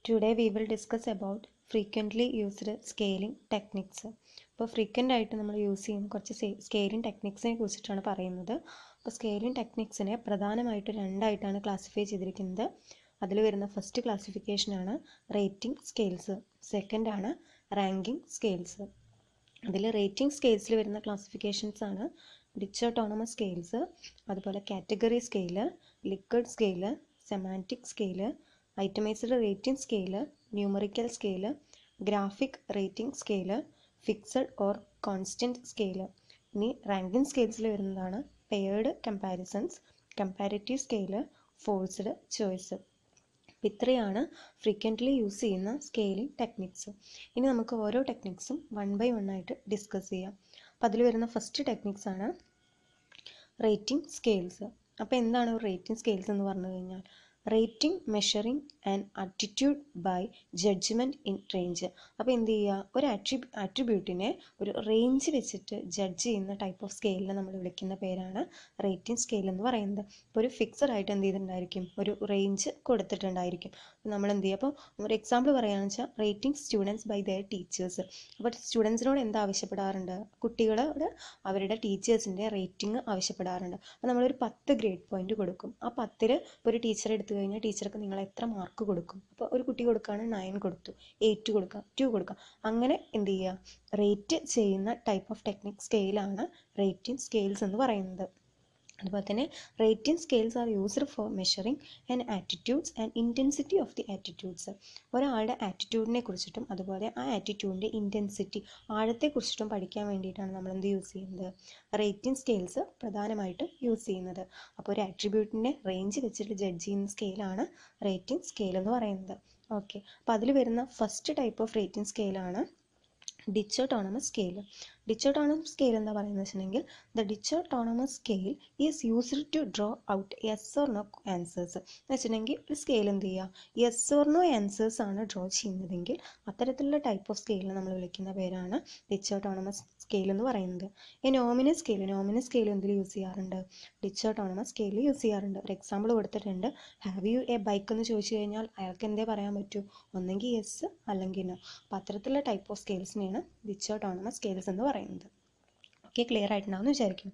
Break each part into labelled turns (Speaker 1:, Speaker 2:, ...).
Speaker 1: Today we will discuss about frequently used scaling techniques. അപ്പോൾ frequent ആയിട്ട് നമ്മൾ use ചെയ്യുന്ന കുറച്ച് സ്കെയിലിംഗ് ടെക്നിക്സിനെ കുറിച്ചിട്ടാണ് പറയുന്നത് അപ്പോൾ സ്കെയിലിംഗ് ടെക്നിക്സിനെ പ്രധാനമായിട്ട് രണ്ടായിട്ടാണ് ക്ലാസിഫൈ ചെയ്തിരിക്കുന്നത് അതിൽ വരുന്ന ഫസ്റ്റ് ക്ലാസിഫിക്കേഷനാണ് റേറ്റിംഗ് സ്കെയിൽസ് സെക്കൻഡ് ആണ് റാങ്കിങ് സ്കെയിൽസ് അതിൽ റേറ്റിംഗ് സ്കെയിൽസിൽ വരുന്ന ക്ലാസിഫിക്കേഷൻസ് ആണ് ഡിച്ചോട്ടോണമസ് സ്കെയിൽസ് അതുപോലെ category scale liquid scale semantic scale itemized rating scale numerical scale graphic rating scale fixed or constant scale ഇനി റാങ്കിങ് സ്കെയിൽസിൽ വരുന്നതാണ് paired comparisons comparative scale forced choice അപ്പം ഇത്രയാണ് ഫ്രീക്വൻ്റ്ലി യൂസ് ചെയ്യുന്ന സ്കെയിലിംഗ് ടെക്നിക്സ് ഇനി നമുക്ക് ഓരോ ടെക്നിക്സും വൺ ബൈ വൺ ആയിട്ട് ഡിസ്കസ് ചെയ്യാം അപ്പം അതിൽ വരുന്ന ഫസ്റ്റ് ടെക്നിക്സ് ആണ് റേറ്റിംഗ് സ്കെയിൽസ് അപ്പോൾ എന്താണ് റേറ്റിംഗ് സ്കെയിൽസ് എന്ന് പറഞ്ഞു കഴിഞ്ഞാൽ rating measuring and attitude by judgement in range അപ്പോൾ എന്ത് ചെയ്യുക ഒരു ആട്രിബ്യൂ ആട്രിബ്യൂട്ടിനെ ഒരു റേഞ്ച് വെച്ചിട്ട് ജഡ്ജ് ചെയ്യുന്ന ടൈപ്പ് ഓഫ് സ്കെയിലിനെ നമ്മൾ വിളിക്കുന്ന പേരാണ് റേറ്റിംഗ് സ്കെയിൽ എന്ന് പറയുന്നത് ഇപ്പോൾ ഒരു ഫിക്സഡ് ആയിട്ട് എന്ത് ചെയ്തിട്ടുണ്ടായിരിക്കും ഒരു റേഞ്ച് കൊടുത്തിട്ടുണ്ടായിരിക്കും നമ്മൾ എന്ത് ചെയ്യുക അപ്പോൾ ഒരു എക്സാമ്പിൾ പറയുകയാണെന്ന് വെച്ചാൽ rating students by their teachers അപ്പോൾ സ്റ്റുഡൻസിനോട് എന്താ ആവശ്യപ്പെടാറുണ്ട് കുട്ടികളോട് അവരുടെ ടീച്ചേഴ്സിൻ്റെ റേറ്റിംഗ് ആവശ്യപ്പെടാറുണ്ട് അപ്പോൾ നമ്മളൊരു പത്ത് ഗ്രേഡ് പോയിന്റ് കൊടുക്കും ആ പത്തിൽ ഒരു ടീച്ചർ എടുത്തു കഴിഞ്ഞാൽ ടീച്ചർക്ക് നിങ്ങൾ എത്ര മാർക്ക് കൊടുക്കും അപ്പോൾ ഒരു കുട്ടി കൊടുക്കുകയാണെങ്കിൽ നയൻ കൊടുത്തു എയ്റ്റ് കൊടുക്കാം ടു കൊടുക്കാം അങ്ങനെ എന്ത് ചെയ്യുക റേറ്റ് ചെയ്യുന്ന ടൈപ്പ് ഓഫ് ടെക്നിക് സ്കെയിലാണ് റേറ്റിംഗ് സ്കെയിൽസ് എന്ന് പറയുന്നത് അതുപോലെ തന്നെ rating scales are used for measuring and attitudes and intensity of the attitudes ഒരാളുടെ ആറ്റിറ്റ്യൂഡിനെ കുറിച്ചിട്ടും അതുപോലെ ആ ആറ്റിറ്റ്യൂഡിൻ്റെ ഇൻറ്റൻസിറ്റി ആഴത്തെക്കുറിച്ചിട്ടും പഠിക്കാൻ വേണ്ടിയിട്ടാണ് നമ്മൾ എന്ത് യൂസ് ചെയ്യുന്നത് റേറ്റിംഗ് സ്കെയിൽസ് പ്രധാനമായിട്ടും യൂസ് ചെയ്യുന്നത് അപ്പോൾ ഒരു ആട്രിബ്യൂട്ടിൻ്റെ റേഞ്ച് വെച്ചിട്ട് ജഡ്ജ് ചെയ്യുന്ന സ്കെയിലാണ് റേറ്റിംഗ് സ്കെയിൽ എന്ന് പറയുന്നത് ഓക്കെ അപ്പോൾ അതിൽ വരുന്ന ഫസ്റ്റ് ടൈപ്പ് ഓഫ് റേറ്റിംഗ് സ്കെയിലാണ് ഡിച്ചോട്ടോണമസ് സ്കെയിൽ ഡിച്ചോട്ടോണമസ് സ്കെയിൽ എന്താ പറയുന്നത് വെച്ചിട്ടുണ്ടെങ്കിൽ the dichotomous scale is used to draw out yes or no answers എന്ന് വെച്ചിട്ടുണ്ടെങ്കിൽ ഒരു സ്കെയിൽ എന്ത് ചെയ്യുക യെസ് ഓർ നോ ആൻസേഴ്സ് ആണ് ഡ്രോ ചെയ്യുന്നതെങ്കിൽ അത്തരത്തിലുള്ള ടൈപ്പ് ഓഫ് സ്കെയിലിനെ നമ്മൾ വിളിക്കുന്ന പേരാണ് ഡിച്ചോട്ടോണമസ് സ്കെയിൽ എന്ന് പറയുന്നത് ഈ നോമിനൽ സ്കെയിൽ നോമിനൽ സ്കെയിൽ എന്തിൽ യൂസ് ചെയ്യാറുണ്ട് ഡിച്ചോട്ടോണമസ് സ്കെയിൽ യൂസ് ചെയ്യാറുണ്ട് ഒരു എക്സാമ്പിൾ കൊടുത്തിട്ടുണ്ട് ഹാവ് യു എ ബൈക്ക് എന്ന് ചോദിച്ചു കഴിഞ്ഞാൽ അയാൾക്ക് എന്തേ പറയാൻ പറ്റൂ ഒന്നെങ്കിൽ യെസ് അല്ലെങ്കിൽ നോ അപ്പോൾ അത്തരത്തിലുള്ള ടൈപ്പ് ഓഫ് സ്കെയിൽസിനെയാണ് ഡിച്ചോട്ടോണമസ് സ്കെയിൽസ് എന്ന് പറയുന്നത് ഓക്കെ ക്ലിയർ ആയിട്ടുണ്ടാവും വിചാരിക്കുന്നു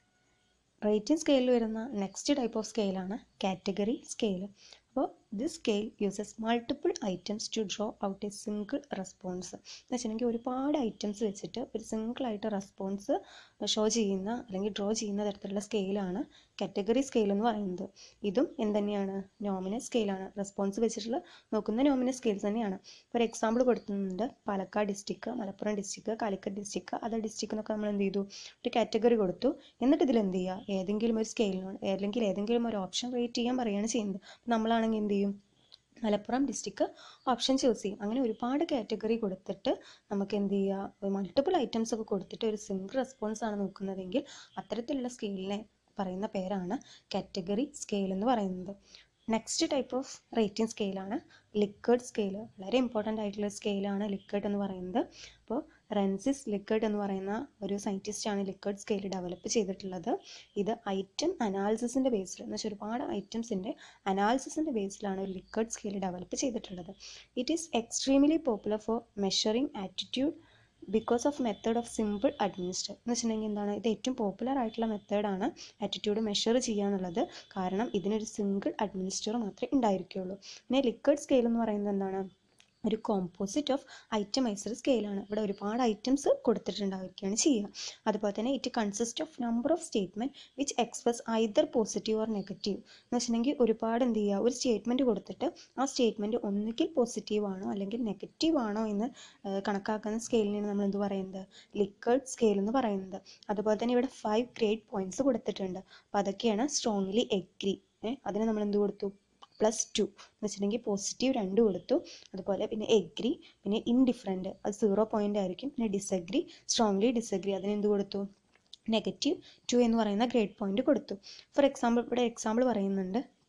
Speaker 1: റേറ്റിംഗ് സ്കെയിലിൽ വരുന്ന നെക്സ്റ്റ് ടൈപ്പ് ഓഫ് സ്കെയിലാണ് കാറ്റഗറി സ്കെയിൽ അപ്പോൾ this scale uses multiple items to draw out a single response എന്ന് വെച്ചിട്ടുണ്ടെങ്കിൽ ഒരുപാട് ഐറ്റംസ് വെച്ചിട്ട് ഒരു സിംഗിളായിട്ട് റെസ്പോൺസ് ഷോ ചെയ്യുന്ന അല്ലെങ്കിൽ ഡ്രോ ചെയ്യുന്ന തരത്തിലുള്ള സ്കെയിലാണ് കാറ്റഗറി സ്കെയിൽ എന്ന് പറയുന്നത് ഇതും എന്തുതന്നെയാണ് നോമിനൽ സ്കെയിലാണ് റെസ്പോൺസ് വെച്ചിട്ടുള്ള നോക്കുന്ന നോമിനൽ സ്കെയിൽസ് തന്നെയാണ് ഒരു എക്സാമ്പിൾ കൊടുക്കുന്നുണ്ട് Palakkad district Malappuram district Calicut district other district എന്നൊക്കെ നമ്മൾ എന്ത് ചെയ്തു ഒരു കാറ്റഗറി കൊടുത്തു എന്നിട്ട് ഇതിൽ എന്ത് ചെയ്യുക ഏതെങ്കിലും ഒരു സ്കെയിലിനോട് അല്ലെങ്കിൽ ഏതെങ്കിലും ഒരു ഓപ്ഷൻ റേറ്റ് ചെയ്യാൻ പറയുകയാണ് ചെയ്യുന്നത് നമ്മളാണെങ്കിൽ എന്ത് ചെയ്യും മലപ്പുറം ഡിസ്ട്രിക്ട് ഓപ്ഷൻ ചൂസ് ചെയ്യും അങ്ങനെ ഒരുപാട് കാറ്റഗറി കൊടുത്തിട്ട് നമുക്ക് എന്ത് ചെയ്യുക മൾട്ടിപ്പിൾ ഐറ്റംസ് ഒക്കെ കൊടുത്തിട്ട് ഒരു സിംഗിൾ റെസ്പോൺസ് ആണ് നോക്കുന്നതെങ്കിൽ അത്തരത്തിലുള്ള സ്കെയിലിനെ പറയുന്ന പേരാണ് കാറ്റഗറി സ്കെയിൽ എന്ന് പറയുന്നത് നെക്സ്റ്റ് ടൈപ്പ് ഓഫ് റേറ്റിംഗ് സ്കെയിലാണ് ലിക്വിഡ് സ്കെയിൽ വളരെ ഇമ്പോർട്ടൻ്റ് ആയിട്ടുള്ള സ്കെയിലാണ് ലിക്വിഡ് എന്ന് പറയുന്നത് അപ്പോൾ റെൻസിസ് ലിക്വിഡ് എന്ന് പറയുന്ന ഒരു സയൻറ്റിസ്റ്റാണ് ലിക്വിഡ് സ്കെയിൽ ഡെവലപ്പ് ചെയ്തിട്ടുള്ളത് ഇത് ഐറ്റം അനാലിസിസിൻ്റെ ബേസിൽ എന്ന് വെച്ചാൽ ഒരുപാട് ഐറ്റംസിൻ്റെ അനാലിസിസിൻ്റെ ബേസിലാണ് ഒരു ലിക്വിഡ് സ്കെയിൽ ഡെവലപ്പ് ചെയ്തിട്ടുള്ളത് it is extremely popular for measuring attitude because of method of simple administer എന്ന് വെച്ചിട്ടുണ്ടെങ്കിൽ എന്താണ് ഇത് ഏറ്റവും പോപ്പുലർ ആയിട്ടുള്ള മെത്തേഡാണ് ആറ്റിറ്റ്യൂഡ് മെഷർ ചെയ്യുക എന്നുള്ളത് കാരണം ഇതിനൊരു സിംഗിൾ അഡ്മിനിസ്റ്റർ മാത്രമേ ഉണ്ടായിരിക്കുകയുള്ളൂ പിന്നെ ലിക്വിഡ് സ്കെയിൽ എന്ന് പറയുന്നത് എന്താണ് ഒരു കോമ്പോസിറ്റ് ഓഫ് ഐറ്റമൈസർ സ്കെയിലാണ് ഇവിടെ ഒരുപാട് ഐറ്റംസ് കൊടുത്തിട്ടുണ്ടാവുകയാണ് ചെയ്യുക അതുപോലെ തന്നെ it consist of number of statement which express either positive or negative എന്ന് വെച്ചിട്ടുണ്ടെങ്കിൽ ഒരുപാട് എന്ത് ചെയ്യുക ഒരു സ്റ്റേറ്റ്മെൻറ്റ് കൊടുത്തിട്ട് ആ സ്റ്റേറ്റ്മെൻറ്റ് ഒന്നുകിൽ പോസിറ്റീവ് ആണോ അല്ലെങ്കിൽ നെഗറ്റീവ് ആണോ എന്ന് കണക്കാക്കുന്ന സ്കെയിലിനാണ് നമ്മൾ എന്ത് പറയുന്നത് ലിക്വിഡ് സ്കെയിൽ എന്ന് പറയുന്നത് അതുപോലെ തന്നെ ഇവിടെ ഫൈവ് ഗ്രേഡ് പോയിന്റ്സ് കൊടുത്തിട്ടുണ്ട് അപ്പോൾ അതൊക്കെയാണ് സ്ട്രോങ്ലി എഗ്രി അതിന് നമ്മൾ എന്ത് കൊടുത്തു പ്ലസ് ടു എന്ന് വെച്ചിട്ടുണ്ടെങ്കിൽ പോസിറ്റീവ് രണ്ട് കൊടുത്തു അതുപോലെ പിന്നെ എഗ്രി പിന്നെ ഇൻഡിഫറൻറ്റ് അത് സീറോ പോയിൻ്റ് ആയിരിക്കും പിന്നെ ഡിസഗ്രി സ്ട്രോങ്ലി ഡിസഗ്രി അതിന് എന്ത് കൊടുത്തു നെഗറ്റീവ് ടു എന്ന് പറയുന്ന ഗ്രേഡ് പോയിന്റ് കൊടുത്തു ഫോർ എക്സാമ്പിൾ ഇവിടെ എക്സാമ്പിൾ പറയുന്നുണ്ട്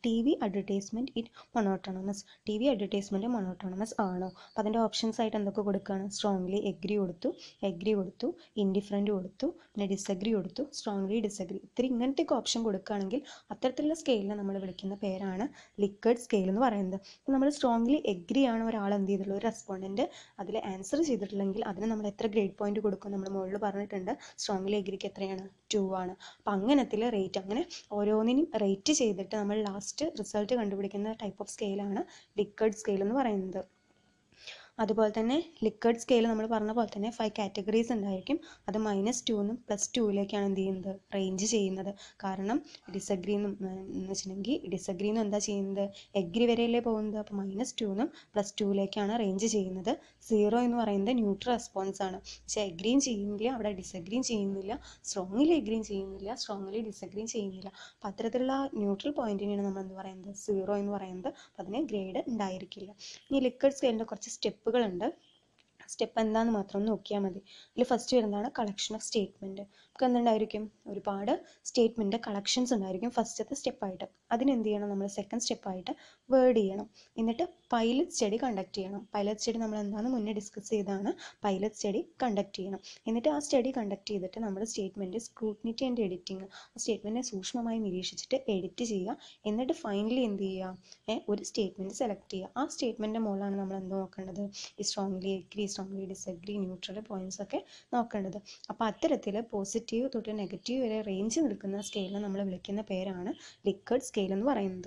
Speaker 1: T V advertisement it monotonous T V advertisement monotonous ആണോ അപ്പോൾ അതിൻ്റെ ഓപ്ഷൻസ് ആയിട്ട് എന്തൊക്കെ കൊടുക്കുകയാണ് സ്ട്രോങ്ലി എഗ്രി കൊടുത്തു എഗ്രി കൊടുത്തു ഇൻഡിഫറൻറ്റ് കൊടുത്തു പിന്നെ ഡിസഗ്രി കൊടുത്തു സ്ട്രോങ്ലി ഡിസഗ്രി ഇത്തിരി ഇങ്ങനത്തെയൊക്കെ ഓപ്ഷൻ കൊടുക്കുകയാണെങ്കിൽ അത്തരത്തിലുള്ള സ്കെയിലിനെ നമ്മൾ വിളിക്കുന്ന പേരാണ് ലിക്വിഡ് സ്കെയിൽ എന്ന് പറയുന്നത് അപ്പോൾ നമ്മൾ സ്ട്രോങ്ലി എഗ്രി ആണ് ഒരാൾ എന്ത് ചെയ്തിട്ടുള്ളത് ഒരു റെസ്പോണ്ടൻറ്റ് അതിൽ ആൻസർ ചെയ്തിട്ടുണ്ടെങ്കിൽ അതിന് നമ്മൾ എത്ര ഗ്രേഡ് പോയിന്റ് കൊടുക്കും നമ്മൾ മുകളിൽ പറഞ്ഞിട്ടുണ്ട് സ്ട്രോങ്ലി എഗ്രിക്ക് എത്രയാണ് ടു ആണ് അപ്പം അങ്ങനത്തിൽ റേറ്റ് അങ്ങനെ ഓരോന്നിനും റേറ്റ് ചെയ്തിട്ട് നമ്മൾ ലാസ്റ്റ് റിസൾട്ട് കണ്ടുപിടിക്കുന്ന ടൈപ്പ് ഓഫ് സ്കെയിലാണ് ലിക്വിഡ് സ്കെയിൽ എന്ന് പറയുന്നത് അതുപോലെ തന്നെ ലിക്വിഡ് സ്കെയിൽ നമ്മൾ പറഞ്ഞ പോലെ തന്നെ ഫൈവ് കാറ്റഗറീസ് ഉണ്ടായിരിക്കും അത് മൈനസ് ടൂന്നും പ്ലസ് ടൂവിലേക്കാണ് എന്ത് ചെയ്യുന്നത് റേഞ്ച് ചെയ്യുന്നത് കാരണം ഡിസഗ്രി എന്നും എന്ന് വെച്ചിട്ടുണ്ടെങ്കിൽ ഡിസഗ്രി എന്നും എന്താ ചെയ്യുന്നത് എഗ്രി വരെയല്ലേ പോകുന്നത് അപ്പോൾ മൈനസ് ടൂന്നും പ്ലസ് ടൂവിലേക്കാണ് റേഞ്ച് ചെയ്യുന്നത് സീറോ എന്ന് പറയുന്നത് ന്യൂട്രൽ റെസ്പോൺസ് ആണ് പക്ഷേ എഗ്രിയും ചെയ്യുന്നില്ല അവിടെ ഡിസഗ്രിയും ചെയ്യുന്നില്ല സ്ട്രോങ്ലി എഗ്രിയും ചെയ്യുന്നില്ല സ്ട്രോങ്ലി ഡിസഗ്രിയും ചെയ്യുന്നില്ല അപ്പോൾ അത്തരത്തിലുള്ള ന്യൂട്രൽ പോയിന്റിനെയാണ് നമ്മൾ എന്ത് പറയുന്നത് സീറോ എന്ന് പറയുന്നത് അപ്പോൾ അതിന് ഗ്രേഡ് ഉണ്ടായിരിക്കില്ല ഇനി ലിക്വിഡ് സ്കെയിലിൻ്റെ കുറച്ച് സ്റ്റെപ്പുകളുണ്ട് സ്റ്റെപ്പ് എന്താന്ന് മാത്രം ഒന്ന് നോക്കിയാൽ മതി ഇതിൽ ഫസ്റ്റ് വരുന്നതാണ് കളക്ഷൻ ഓഫ് സ്റ്റേറ്റ്മെൻറ്റ് നമുക്ക് എന്തുണ്ടായിരിക്കും ഒരുപാട് സ്റ്റേറ്റ്മെൻറ്റ് കളക്ഷൻസ് ഉണ്ടായിരിക്കും ഫസ്റ്റത്തെ സ്റ്റെപ്പായിട്ട് അതിന് എന്ത് ചെയ്യണം നമ്മൾ സെക്കൻഡ് സ്റ്റെപ്പായിട്ട് വേർഡ് ചെയ്യണം എന്നിട്ട് പൈലറ്റ് സ്റ്റഡി കണ്ടക്ട് ചെയ്യണം പൈലറ്റ് സ്റ്റഡി നമ്മൾ എന്താണെന്ന് മുന്നേ ഡിസ്കസ് ചെയ്താണ് പൈലറ്റ് സ്റ്റഡി കണ്ടക്ട് ചെയ്യണം എന്നിട്ട് ആ സ്റ്റഡി കണ്ടക്ട് ചെയ്തിട്ട് നമ്മൾ സ്റ്റേറ്റ്മെൻറ്റ് സ്ക്രൂട്ടിനിറ്റി ആൻഡ് എഡിറ്റിംഗ് ആ സ്റ്റേറ്റ്മെൻറ്റിനെ സൂക്ഷ്മമായി നിരീക്ഷിച്ചിട്ട് എഡിറ്റ് ചെയ്യുക എന്നിട്ട് ഫൈനലി എന്ത് ചെയ്യുക ഒരു സ്റ്റേറ്റ്മെൻറ്റ് സെലക്ട് ചെയ്യുക ആ സ്റ്റേറ്റ്മെൻറ്റിൻ്റെ മുകളിലാണ് നമ്മൾ എന്ത് നോക്കേണ്ടത് ഈ strongly agree strongly disagree neutral points ഒക്കെ നോക്കേണ്ടത് അപ്പോൾ അത്തരത്തിൽ പോസിറ്റീവ് തൊട്ട് നെഗറ്റീവ് വരെ റേഞ്ച് നിൽക്കുന്ന സ്കെയിലിനെ നമ്മൾ വിളിക്കുന്ന പേരാണ് ലിക്വിഡ് സ്കെയിൽ എന്ന് പറയുന്നത്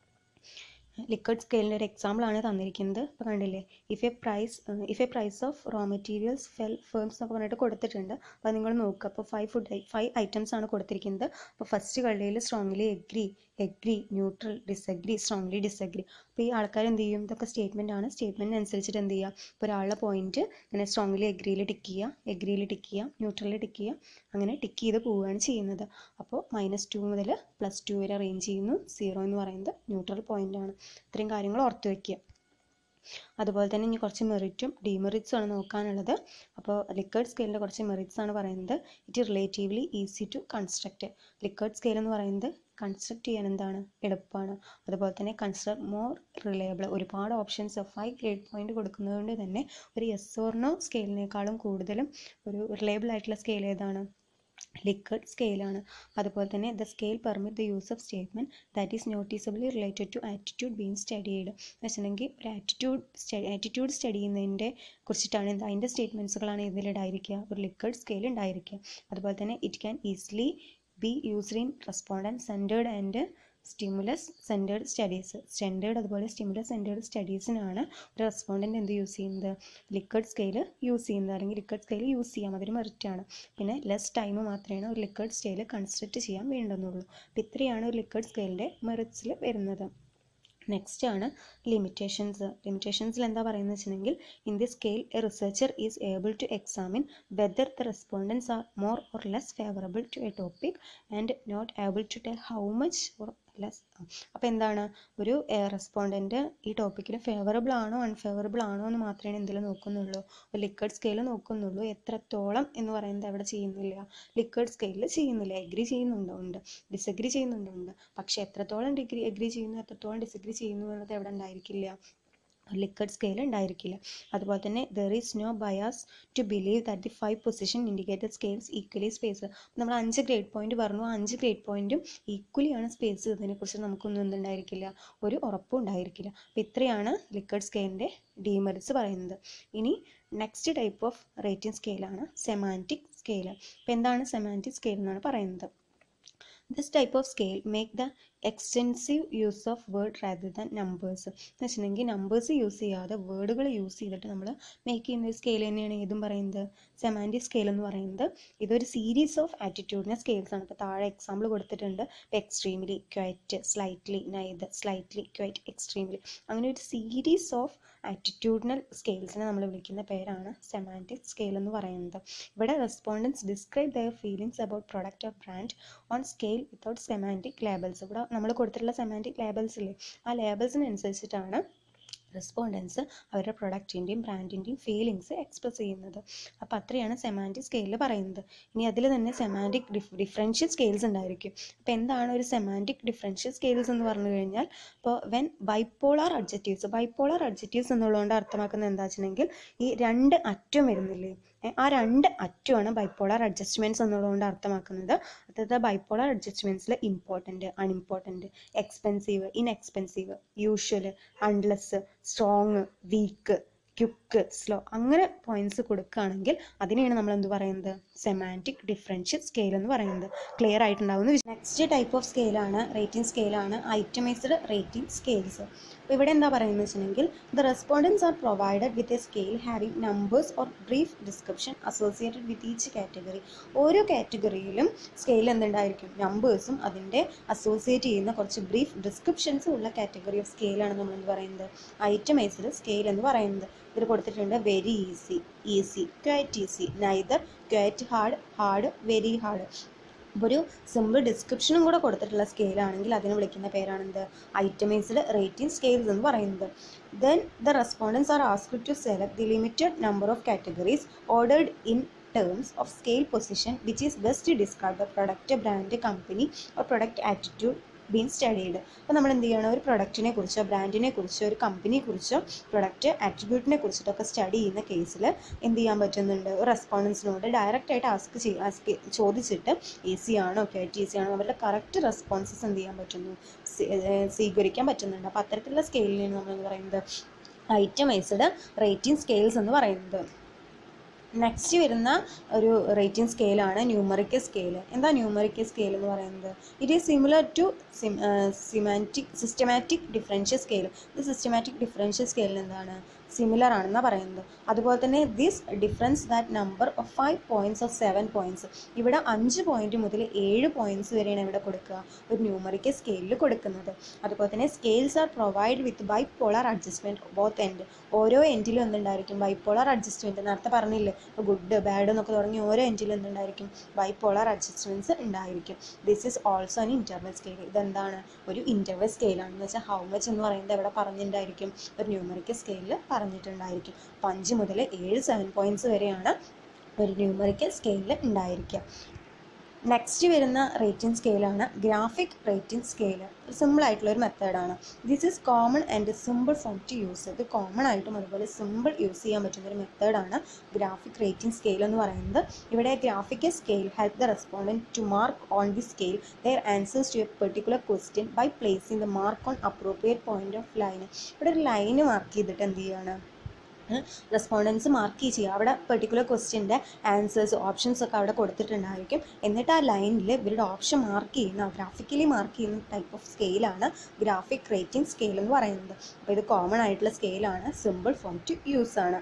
Speaker 1: ലിക്വിഡ് സ്കെയിലിൻ്റെ ഒരു എക്സാമ്പിളാണ് തന്നിരിക്കുന്നത് ഇപ്പോൾ കണ്ടില്ലേ if a price if a price of raw materials fell firms എന്നൊക്കെ പറഞ്ഞിട്ട് കൊടുത്തിട്ടുണ്ട് അപ്പോൾ നിങ്ങൾ നോക്കുക അപ്പോൾ ഫൈവ് ഫുഡ് ഫൈവ് ഐറ്റംസ് ആണ് കൊടുത്തിരിക്കുന്നത് അപ്പോൾ ഫസ്റ്റ് കള്ളിയിൽ strongly agree agree neutral disagree strongly disagree അപ്പോൾ ഈ ആൾക്കാർ എന്ത് ചെയ്യും ഇതൊക്കെ സ്റ്റേറ്റ്മെൻ്റ് ആണ് സ്റ്റേറ്റ്മെൻറ്റ് അനുസരിച്ചിട്ട് എന്ത് ചെയ്യുക ഇപ്പോൾ ഒരാളുടെ പോയിന്റ് ഇങ്ങനെ സ്ട്രോങ്ലി എഗ്രിയിൽ ടിക്ക് ചെയ്യുക എഗ്രിയിൽ ടിക്ക് ചെയ്യുക ന്യൂട്രലിൽ ടിക്ക് ചെയ്യുക അങ്ങനെ ടിക്ക് ചെയ്ത് പോവുകയാണ് ചെയ്യുന്നത് അപ്പോൾ മൈനസ് ടു മുതൽ പ്ലസ് ടു വരെ റേഞ്ച് ചെയ്യുന്നു സീറോ എന്ന് പറയുന്നത് ന്യൂട്രൽ പോയിന്റ് ആണ് ഇത്രയും കാര്യങ്ങൾ ഓർത്ത് വയ്ക്കുക അതുപോലെ തന്നെ ഇനി കുറച്ച് മെറിറ്റും ഡിമെറിറ്റ്സും ആണ് നോക്കാനുള്ളത് അപ്പോൾ ലിക്വിഡ് സ്കെയിലിൻ്റെ കുറച്ച് മെറിറ്റ്സ് ആണ് പറയുന്നത് it relatively easy to construct liquid scale എന്ന് പറയുന്നത് കൺസ്ട്രക്ട് ചെയ്യാൻ എന്താണ് എളുപ്പമാണ് അതുപോലെ തന്നെ കൺസ്ട്രക്ട് മോർ റിലയബിൾ ഒരുപാട് ഓപ്ഷൻസ് ഫൈവ് ഗ്രേഡ് പോയിന്റ് കൊടുക്കുന്നത് കൊണ്ട് തന്നെ ഒരു എസ് ഓർണോ സ്കെയിലിനേക്കാളും കൂടുതലും ഒരു റിലയബിൾ ആയിട്ടുള്ള സ്കെയിൽ ഏതാണ് ലിക്വിഡ് സ്കെയിലാണ് അതുപോലെ തന്നെ the scale permit the use of statement that is noticeably related to attitude being studied എന്ന് വെച്ചിട്ടുണ്ടെങ്കിൽ ഒരു ആറ്റിറ്റ്യൂഡ് സ്റ്റഡി ആറ്റിറ്റ്യൂഡ് സ്റ്റഡി ചെയ്യുന്നതിൻ്റെ കുറിച്ചിട്ടാണ് എന്ത് അതിൻ്റെ സ്റ്റേറ്റ്മെൻറ്റ്സുകളാണ് ഇതിൽ ഉണ്ടായിരിക്കുക ഒരു ലിക്വിഡ് സ്കെയിൽ ഉണ്ടായിരിക്കുക അതുപോലെ തന്നെ it can easily be used in respondent centred and stimulus centred studies centred അതുപോലെ സ്റ്റിമുലസ് സെൻറ്റേർഡ് സ്റ്റഡീസിനാണ് ഒരു റെസ്പോണ്ടൻറ്റ് എന്ത് യൂസ് ചെയ്യുന്നത് ലിക്വിഡ് സ്കെയിൽ യൂസ് ചെയ്യുന്നത് അല്ലെങ്കിൽ ലിക്വിഡ് സ്കെയിൽ യൂസ് ചെയ്യാം അതൊരു മെറിറ്റാണ് പിന്നെ ലെസ് ടൈം മാത്രമേ ഒരു ലിക്വിഡ് സ്കെയിൽ കൺസ്ട്രക്റ്റ് ചെയ്യാൻ വേണ്ടുന്നുള്ളൂ അപ്പോൾ ഇത്രയാണ് ഒരു ലിക്വിഡ് സ്കെയിലിൻ്റെ മെറിറ്റ്സിൽ വരുന്നത് നെക്സ്റ്റ് ആണ് ലിമിറ്റേഷൻസ് ലിമിറ്റേഷൻസിൽ എന്താ പറയുന്നത് വെച്ചിട്ടുണ്ടെങ്കിൽ in the scale a researcher is able to examine whether the respondents are more or less favourable to a topic and not able to tell how much or less അപ്പോൾ എന്താണ് ഒരു respondent ഈ ടോപ്പിക്കിൽ favourable ആണോ unfavourable ആണോ എന്ന് മാത്രമേ എന്തിൽ നോക്കുന്നുള്ളൂ ഒരു ലിക്വിഡ് സ്കെയിൽ നോക്കുന്നുള്ളൂ എത്രത്തോളം എന്ന് പറയുന്നത് അവിടെ ചെയ്യുന്നില്ല ലിക്വിഡ് സ്കെയിലിൽ ചെയ്യുന്നില്ല എഗ്രി ചെയ്യുന്നുണ്ടോ ഉണ്ട് ഡിസഗ്രി ചെയ്യുന്നുണ്ടോ ഉണ്ട് പക്ഷേ എത്രത്തോളം ഡിഗ്രി എഗ്രി ചെയ്യുന്നു എത്രത്തോളം ഡിസഗ്രി ചെയ്യുന്നു എന്നത് എവിടെ ഉണ്ടായിരിക്കില്ല ലിക്വിഡ് സ്കെയിൽ ഉണ്ടായിരിക്കില്ല അതുപോലെ തന്നെ there is no bias to believe that the five position indicated scales equally space നമ്മൾ അഞ്ച് ഗ്രേഡ് പോയിന്റ് പറഞ്ഞു ആ അഞ്ച് ഗ്രേഡ് പോയിന്റും ഈക്വലിയാണ് സ്പേസ് ഇതിനെക്കുറിച്ച് നമുക്കൊന്നും എന്തുണ്ടായിരിക്കില്ല ഒരു ഉറപ്പും ഉണ്ടായിരിക്കില്ല അപ്പോൾ ഇത്രയാണ് ലിക്വിഡ് സ്കെയിലിൻ്റെ ഡീമെറിറ്റ്സ് പറയുന്നത് ഇനി നെക്സ്റ്റ് ടൈപ്പ് ഓഫ് റേറ്റിംഗ് സ്കെയിലാണ് സെമാൻറ്റിക് സ്കെയിൽ അപ്പോൾ എന്താണ് സെമാൻറ്റിക് സ്കെയിൽ എന്നാണ് പറയുന്നത് this type of scale make the extensive use of word rather than numbers എന്ന് വെച്ചിട്ടുണ്ടെങ്കിൽ നമ്പേഴ്സ് യൂസ് ചെയ്യാതെ വേർഡുകൾ യൂസ് ചെയ്തിട്ട് നമ്മൾ മേക്ക് ചെയ്യുന്ന ഒരു സ്കെയിൽ തന്നെയാണ് ഏതും പറയുന്നത് സെമാൻറ്റിക് സ്കെയിൽ എന്ന് പറയുന്നത് ഇതൊരു സീരീസ് ഓഫ് ആറ്റിറ്റ്യൂഡിനെ സ്കെയിൽസ് ആണ് ഇപ്പോൾ താഴെ എക്സാമ്പിൾ കൊടുത്തിട്ടുണ്ട് extremely quite slightly neither slightly quite extremely അങ്ങനെ ഒരു സീരീസ് ഓഫ് ആറ്റിറ്റ്യൂഡിനൽ സ്കെയിൽസിനെ നമ്മൾ വിളിക്കുന്ന പേരാണ് സെമാൻറ്റിക് സ്കെയിൽ എന്ന് പറയുന്നത് ഇവിടെ respondents describe their feelings about product of brand on scale without semantic labels ഇവിടെ നമ്മൾ കൊടുത്തിട്ടുള്ള സെമാൻറ്റിക് ലേബൽസ് ഇല്ലേ ആ ലേബൽസിനനുസരിച്ചിട്ടാണ് റെസ്പോണ്ടൻസ് അവരുടെ പ്രൊഡക്റ്റിൻ്റെയും ബ്രാൻഡിൻ്റെയും ഫീലിങ്സ് എക്സ്പ്രസ് ചെയ്യുന്നത് അപ്പോൾ അത്രയാണ് സെമാൻറ്റിക് സ്കെയിലിൽ പറയുന്നത് ഇനി അതിൽ തന്നെ സെമാൻറ്റിക് ഡിഫ് ഡിഫറൻഷ്യൽ സ്കെയിൽസ് ഉണ്ടായിരിക്കും അപ്പോൾ എന്താണ് ഒരു സെമാൻറ്റിക് ഡിഫറൻഷ്യൽ സ്കെയിൽസ് എന്ന് പറഞ്ഞു കഴിഞ്ഞാൽ ഇപ്പോൾ when bipolar adjectives bipolar adjectives എന്നുള്ളതുകൊണ്ട് അർത്ഥമാക്കുന്നത് എന്താ വെച്ചിട്ടുണ്ടെങ്കിൽ ഈ രണ്ട് അറ്റം വരുന്നില്ലേ ഏ, ആ രണ്ട് അറ്റമാണ് ബൈപ്പോളാർ അഡ്ജസ്റ്റ്മെൻറ്റ്സ് എന്നുള്ളതുകൊണ്ട് അർത്ഥമാക്കുന്നത് അതായത് ബൈപ്പോളാർ അഡ്ജസ്റ്റ്മെൻറ്റ്സിൽ important unimportant expensive inexpensive usual unless strong weak quick slow അങ്ങനെ പോയിന്റ്സ് കൊടുക്കുകയാണെങ്കിൽ അതിനെയാണ് നമ്മൾ എന്ത് പറയുന്നത് സെമാൻറ്റിക് ഡിഫറൻഷ്യൽ സ്കെയിൽ എന്ന് പറയുന്നത് ക്ലിയർ ആയിട്ടുണ്ടാവുന്ന നെക്സ്റ്റ് ടൈപ്പ് ഓഫ് സ്കെയിലാണ് റേറ്റിംഗ് സ്കെയിലാണ് ഐറ്റമൈസ്ഡ് റേറ്റിംഗ് സ്കെയിൽസ് അപ്പോൾ ഇവിടെ എന്താ പറയുന്നത് വെച്ചിട്ടുണ്ടെങ്കിൽ the respondents are provided with a scale having numbers or brief description associated with each category ഓരോ കാറ്റഗറിയിലും സ്കെയിൽ എന്തുണ്ടായിരിക്കും നമ്പേഴ്സും അതിൻ്റെ അസോസിയേറ്റ് ചെയ്യുന്ന കുറച്ച് ബ്രീഫ് ഡിസ്ക്രിപ്ഷൻസും ഉള്ള കാറ്റഗറി ഓഫ് സ്കെയിലാണ് നമ്മൾ എന്ത് പറയുന്നത് ഐറ്റമൈസ്ഡ് സ്കെയിൽ എന്ന് പറയുന്നത് ഇതിൽ കൊടുത്തിട്ടുണ്ട് very easy easy quite easy neither quite hard hard very hard അപ്പോൾ ഒരു സിമ്പിൾ ഡിസ്ക്രിപ്ഷനും കൂടെ കൊടുത്തിട്ടുള്ള സ്കെയിലാണെങ്കിൽ അതിനെ വിളിക്കുന്ന പേരാണെന്ത് ഐറ്റമൈസ്ഡ് റേറ്റിംഗ് സ്കെയിൽസ് എന്ന് പറയുന്നത് then the respondents are asked to select the limited number of categories ordered in terms of scale position which is best to describe the product brand company or product attitude been studied അപ്പോൾ നമ്മൾ എന്ത് ചെയ്യണം ഒരു പ്രൊഡക്റ്റിനെ കുറിച്ചോ ബ്രാൻഡിനെ കുറിച്ചോ ഒരു കമ്പനിയെ കുറിച്ചോ പ്രൊഡക്റ്റ് ആട്രിബ്യൂട്ടിനെ കുറിച്ചിട്ടൊക്കെ സ്റ്റഡി ചെയ്യുന്ന കേസിൽ എന്ത് ചെയ്യാൻ പറ്റുന്നുണ്ട് ഒരു റെസ്പോണ്ടൻസിനോട് ഡയറക്റ്റ് ആയിട്ട് ആസ്ക് ചെയ്യ ആസ്ക് ചോദിച്ചിട്ട് ഈസി ആണോ ക്യാറ്റ് ഈസി ആണോ അവരുടെ കറക്റ്റ് റെസ്പോൺസസ് എന്ത് ചെയ്യാൻ പറ്റുന്നു സ്വീ- ഏർ സ്വീകരിക്കാൻ പറ്റുന്നുണ്ട് അപ്പോൾ അത്തരത്തിലുള്ള സ്കെയിലിനെയാണ് നമ്മൾ എന്ത് പറയുന്നത് ഐറ്റമൈസ്ഡ് റേറ്റിംഗ് സ്കെയിൽസ് എന്ന് പറയുന്നത് നെക്സ്റ്റ് വരുന്ന ഒരു റേറ്റിംഗ് സ്കെയിലാണ് ന്യൂമറിക്കൽ സ്കെയിൽ എന്താ ന്യൂമറിക്കൽ സ്കെയിൽ എന്ന് പറയുന്നത് it is similar to semantic systematic differential scale ഇത് സിസ്റ്റമാറ്റിക് ഡിഫറൻഷ്യൽ സ്കെയിലിന് എന്താണ് സിമിലർ ആണെന്നാണ് പറയുന്നത് അതുപോലെ തന്നെ this difference that number of five points of seven points ഇവിടെ അഞ്ച് പോയിന്റ് മുതൽ ഏഴ് പോയിന്റ്സ് വരെയാണ് ഇവിടെ കൊടുക്കുക ഒരു ന്യൂമറിക്കൽ സ്കെയിലിൽ കൊടുക്കുന്നത് അതുപോലെ തന്നെ scales are provide with bipolar adjustment both end ഓരോ എൻഡിലും എന്തുണ്ടായിരിക്കും ബൈപ്പോളാർ അഡ്ജസ്റ്റ്മെൻറ്റ് നേരത്തെ പറഞ്ഞില്ലേ ഗുഡ് ബാഡ് എന്നൊക്കെ തുടങ്ങി ഓരോ എൻഡിലും എന്തുണ്ടായിരിക്കും ബൈപ്പോളാർ അഡ്ജസ്റ്റ്മെൻറ്റ്സ് ഉണ്ടായിരിക്കും this is also an interval scale ഇതെന്താണ് ഒരു ഇൻ്റർവൽ സ്കെയിലാണ് എന്ന് വെച്ചാൽ ഹൗ മച്ച് എന്ന് പറയുന്നത് ഇവിടെ പറഞ്ഞിട്ടുണ്ടായിരിക്കും ഒരു ന്യൂമറിക്കൽ സ്കെയിലിൽ പറഞ്ഞിട്ടുണ്ടായിരിക്കും അപ്പോൾ അഞ്ച് മുതൽ ഏഴ് സെവൻ പോയിൻറ്റ്സ് വരെയാണ് ഒരു ന്യൂമറിക്കൽ സ്കെയിലിൽ ഉണ്ടായിരിക്കുക നെക്സ്റ്റ് വരുന്ന റേറ്റിംഗ് സ്കെയിലാണ് ഗ്രാഫിക് റേറ്റിംഗ് സ്കെയിൽ സിമ്പിൾ ആയിട്ടുള്ള ഒരു മെത്തേഡാണ് this is common and simple form to use ഇത് കോമൺ ആയിട്ടും അതുപോലെ സിമ്പിൾ യൂസ് ചെയ്യാൻ പറ്റുന്ന ഒരു മെത്തേഡാണ് ഗ്രാഫിക് റേറ്റിംഗ് സ്കെയിൽ എന്ന് പറയുന്നത് ഇവിടെ graphical scale help the respondent to mark on the scale their answers to a particular question by placing the mark on appropriate point of line ഇവിടെ ഒരു ലൈന് മാർക്ക് ചെയ്തിട്ട് എന്ത് ചെയ്യാണ് റെസ്പോണ്ടൻസ് മാർക്ക് ചെയ്യുക അവിടെ പെർട്ടിക്കുലർ ക്വസ്റ്റ്യൻ്റെ ആൻസേഴ്സ് ഓപ്ഷൻസ് ഒക്കെ അവിടെ കൊടുത്തിട്ടുണ്ടായിരിക്കും എന്നിട്ട് ആ ലൈനിൽ ഇവരുടെ ഓപ്ഷൻ മാർക്ക് ചെയ്യുന്ന ഗ്രാഫിക്കലി മാർക്ക് ചെയ്യുന്ന ടൈപ്പ് ഓഫ് സ്കെയിലാണ് ഗ്രാഫിക് റേറ്റിംഗ് സ്കെയിൽ എന്ന് പറയുന്നത് അപ്പോൾ ഇത് കോമൺ ആയിട്ടുള്ള സ്കെയിലാണ് സിമ്പിൾ ഫോം ടു യൂസ് ആണ്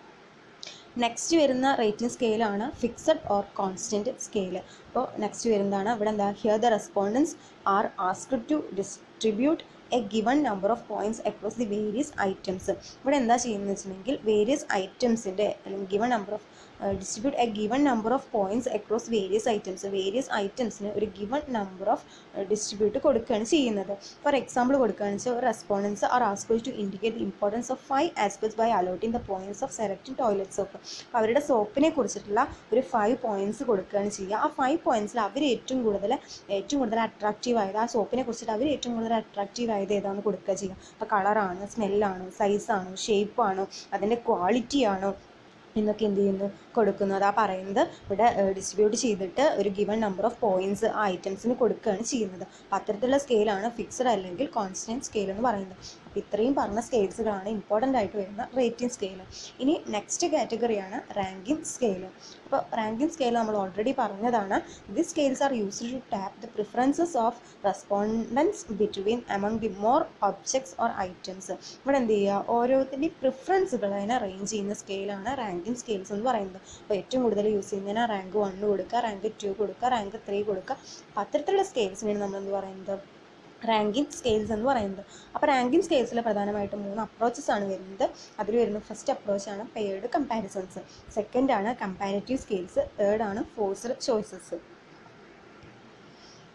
Speaker 1: നെക്സ്റ്റ് വരുന്ന റേറ്റിംഗ് സ്കെയിലാണ് ഫിക്സഡ് ഓർ കോൺസ്റ്റൻറ്റ് സ്കെയിൽ അപ്പോൾ നെക്സ്റ്റ് വരുന്നതാണ് ഇവിടെ എന്താ here the respondents are asked to distribute a given number of points across the various items ഇവിടെ എന്താ ചെയ്യുന്നത് വെച്ചിട്ടുണ്ടെങ്കിൽ വേരിയസ് ഐറ്റംസിൻ്റെ അല്ലെങ്കിൽ given number of distribute a given number of points across various items various ഐറ്റംസിന് ഒരു ഗിവൺ നമ്പർ ഓഫ് ഡിസ്ട്രിബ്യൂട്ട് കൊടുക്കുകയാണ് ചെയ്യുന്നത് ഫോർ എക്സാമ്പിൾ കൊടുക്കുകയാണെന്ന് വെച്ചാൽ ഒരു respondents are asked to indicate the importance of five aspects by allotting the points of selecting toilet soap അപ്പോൾ അവരുടെ സോപ്പിനെ കുറിച്ചിട്ടുള്ള ഒരു ഫൈവ് പോയിന്റ്സ് കൊടുക്കുകയാണ് ചെയ്യുക ആ ഫൈവ് പോയിന്റ്സിൽ അവർ ഏറ്റവും കൂടുതൽ ഏറ്റവും കൂടുതൽ അട്രാക്റ്റീവ് ആയത് ആ സോപ്പിനെ കുറിച്ചിട്ട് അവർ ഏറ്റവും കൂടുതൽ അട്രാക്റ്റീവ് ആയത് ഏതാണ് കൊടുക്കുക ചെയ്യുക അപ്പോൾ കളറാണോ സ്മെല്ലാണോ സൈസാണോ ഷേപ്പാണോ അതിൻ്റെ ക്വാളിറ്റി ആണോ എന്നൊക്കെ എന്ത് ചെയ്യുന്നു കൊടുക്കുന്നത് ആ പറയുന്നത് ഇവിടെ ഡിസ്ട്രിബ്യൂട്ട് ചെയ്തിട്ട് ഒരു ഗിവൺ നമ്പർ ഓഫ് പോയിന്റ്സ് ആ ഐറ്റംസിന് കൊടുക്കുകയാണ് ചെയ്യുന്നത് അപ്പോൾ അത്തരത്തിലുള്ള സ്കെയിലാണ് ഫിക്സഡ് അല്ലെങ്കിൽ കോൺസ്റ്റൻറ്റ് സ്കെയിൽ എന്ന് പറയുന്നത് അപ്പോൾ ഇത്രയും പറഞ്ഞ സ്കെയിൽസുകളാണ് ഇമ്പോർട്ടൻ്റ് ആയിട്ട് വരുന്ന റേറ്റിംഗ് സ്കെയിൽ ഇനി നെക്സ്റ്റ് കാറ്റഗറിയാണ് റാങ്കിങ് സ്കെയിൽ അപ്പോൾ റാങ്കിങ് സ്കെയിൽ നമ്മൾ ഓൾറെഡി പറഞ്ഞതാണ് the scales are used to tap the preferences of respondents between among the more objects or items ഇവിടെ എന്ത് ചെയ്യുക ഓരോരുത്തരുടെയും പ്രിഫറൻസുകൾ അതിനെ റേഞ്ച് ചെയ്യുന്ന സ്കെയിലാണ് റാങ്കിങ് സ്കെയിൽസ് എന്ന് പറയുന്നത് അപ്പോൾ ഏറ്റവും കൂടുതൽ യൂസ് ചെയ്യുന്നതിന് റാങ്ക് വണ്ണ് കൊടുക്കുക റാങ്ക് ടു കൊടുക്കുക റാങ്ക് ത്രീ കൊടുക്കുക അപ്പോൾ അത്തരത്തിലുള്ള സ്കെയിൽസിനാണ് നമ്മൾ എന്ത് പറയുന്നത് റാങ്കിങ് സ്കെയിൽസ് എന്ന് പറയുന്നത് അപ്പോൾ റാങ്കിങ് സ്കെയിൽസിൽ പ്രധാനമായിട്ടും മൂന്ന് അപ്രോച്ചസ് ആണ് വരുന്നത് അതിൽ വരുന്ന ഫസ്റ്റ് അപ്രോച്ചാണ് പെയർഡ് കമ്പാരിസൺസ് സെക്കൻഡ് ആണ് കമ്പാരിറ്റീവ് സ്കെയിൽസ് തേർഡ് ആണ് ഫോഴ്സ്ഡ് ചോയ്സസ്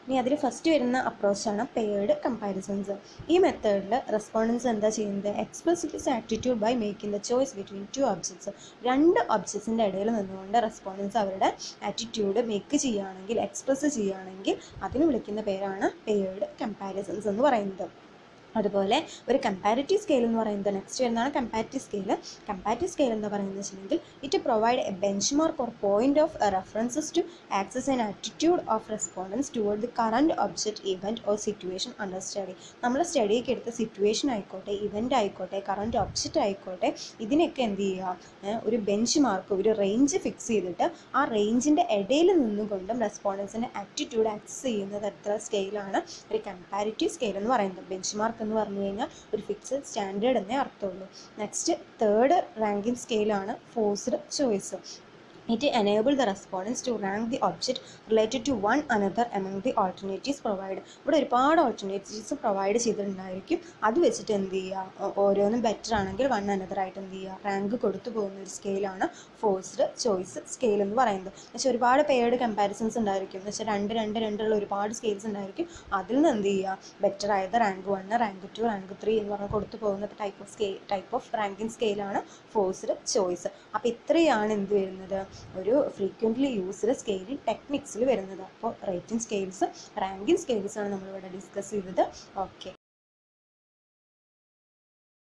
Speaker 1: ഇനി അതിൽ ഫസ്റ്റ് വരുന്ന അപ്രോച്ചാണ് പെയർഡ് കമ്പാരിസൺസ് ഈ മെത്തേഡിൽ റെസ്പോണ്ടൻസ് എന്താ ചെയ്യുന്നത് express is attitude by making the choice between two objects രണ്ട് ഒബ്ജക്ട്സിൻ്റെ ഇടയിൽ നിന്നുകൊണ്ട് റെസ്പോണ്ടൻസ് അവരുടെ ആറ്റിറ്റ്യൂഡ് മേക്ക് ചെയ്യുകയാണെങ്കിൽ എക്സ്പ്രസ് ചെയ്യുകയാണെങ്കിൽ അതിന് വിളിക്കുന്ന പേരാണ് പെയർഡ് കമ്പാരിസൺസ് എന്ന് പറയുന്നത് അതുപോലെ ഒരു കമ്പാരിറ്റീവ് സ്കെയിൽ എന്ന് പറയുന്നത് നെക്സ്റ്റ് വരുന്നതാണ് കമ്പാരിറ്റീവ് സ്കെയിൽ കമ്പാരിറ്റീവ് സ്കെയിൽ എന്ന് പറയുന്നത് വെച്ചിട്ടുണ്ടെങ്കിൽ it provide a benchmark or point of references to access an attitude of respondents toward the current object event or situation under study നമ്മൾ സ്റ്റഡിയൊക്കെ എടുത്ത situation ആയിക്കോട്ടെ ഇവൻ്റ് ആയിക്കോട്ടെ current object ആയിക്കോട്ടെ ഇതിനൊക്കെ എന്ത് ചെയ്യുക ഏഹ് ഒരു ബെഞ്ച് മാർക്ക് ഒരു റേഞ്ച് ഫിക്സ് ചെയ്തിട്ട് ആ റേഞ്ചിൻ്റെ ഇടയിൽ നിന്നുകൊണ്ടും റെസ്പോണ്ടൻസിൻ്റെ ആറ്റിറ്റ്യൂഡ് ആക്സസ് ചെയ്യുന്ന തരത്തിലുള്ള സ്കെയിലാണ് ഒരു കമ്പാരിറ്റീവ് സ്കെയിൽ എന്ന് പറയുന്നത് ബെഞ്ച് മാർക്ക് എന്ന് പറഞ്ഞു കഴിഞ്ഞാൽ ഒരു ഫിക്സഡ് സ്റ്റാൻഡേർഡ് എന്നേ അർത്ഥമുള്ളൂ നെക്സ്റ്റ് തേർഡ് റാങ്കിങ് സ്കെയിലാണ് forced choice it enable the respondents to rank the object related to one another among the alternatives provide ഇവിടെ ഒരുപാട് ഓൾട്ടർനേറ്റീവ്സ് പ്രൊവൈഡ് ചെയ്തിട്ടുണ്ടായിരിക്കും അത് വെച്ചിട്ട് എന്ത് ചെയ്യുക ഓരോന്നും ബെറ്റർ ആണെങ്കിൽ വൺ അനദർ ആയിട്ട് എന്ത് ചെയ്യുക റാങ്ക് കൊടുത്തു പോകുന്ന ഒരു സ്കെയിലാണ് ഫോഴ്സ്ഡ് ചോയ്സ് സ്കെയിൽ എന്ന് പറയുന്നത് പക്ഷേ ഒരുപാട് പെയർഡ് കമ്പാരിസൺസ് ഉണ്ടായിരിക്കും എന്ന് വെച്ചാൽ രണ്ട് രണ്ട് രണ്ടുള്ള ഒരുപാട് സ്കെയിൽസ് ഉണ്ടായിരിക്കും അതിൽ നിന്ന് എന്ത് ചെയ്യുക ബെറ്റർ ആയത് rank one rank two rank three എന്ന് പറഞ്ഞ് കൊടുത്തു പോകുന്ന type of scale type of ranking സ്കെയിലാണ് ഫോഴ്സ്ഡ് ചോയ്സ് അപ്പോൾ ഇത്രയാണ് എന്ത് വരുന്നത് ഒരു ഫ്രീക്വൻ്റ്ലി യൂസ്ഡ് സ്കെയിലിംഗ് ടെക്നിക്സിൽ വരുന്നത് അപ്പോൾ റേറ്റിംഗ് സ്കെയിൽസ് റാങ്കിങ് സ്കെയിൽസ് ആണ് നമ്മളിവിടെ ഡിസ്കസ് ചെയ്തത് ഓക്കെ